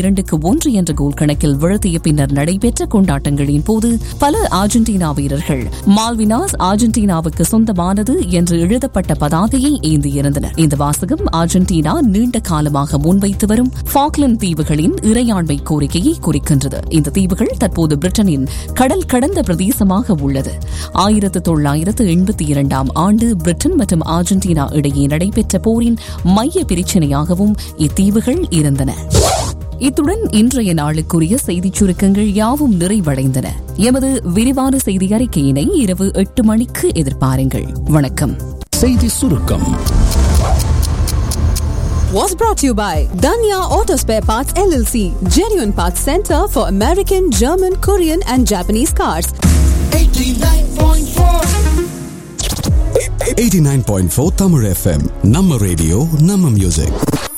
இரண்டுக்கு ஒன்று என்ற கோல் கணக்கில் வீழ்த்திய பின்னர் நடைபெற்ற கொண்டாட்டங்களின் போது பல அர்ஜென்டினா வீரர்கள் மால்வினாஸ் அர்ஜென்டினாவுக்கு சொந்தமானது என்று எழுதப்பட்ட பதாகையை ஏந்தியிருந்தனர் இந்த வாசகம் அர்ஜென்டினா நீண்ட காலமாக முன்வைத்து வரும் ஃபாக்லண்ட் தீவுகளின் இறையாண்மை கோரிக்கையை குறிக்கின்றது இந்த தீவுகள் தற்போது பிரிட்டனின் கடல் கடந்த பிரதேசமாக உள்ளது ஆயிரத்து தொள்ளாயிரத்து எண்பத்தி இரண்டாம் ஆண்டு பிரிட்டன் மற்றும் அர்ஜென்டினா இடையே நடைபெற்ற போரின் மைய பிரச்சினையாகவும் இத்தீவுகள் இருந்தன இத்துடன் இன்றைய நாளுக்குரிய செய்திச் சுருக்கங்கள் யாவும் நிறைவடைந்தன எமது விரிவான செய்தி அறிக்கையினை இரவு எட்டு மணிக்கு எதிர்பாருங்கள் வணக்கம் செய்தி சுருக்கம் was brought to you by Danya Auto Spare Parts LLC, genuine parts center for American, German, Korean, and Japanese cars. 89.4 Tamil FM நம்ம ரேடியோ நம்ம மியூசிக்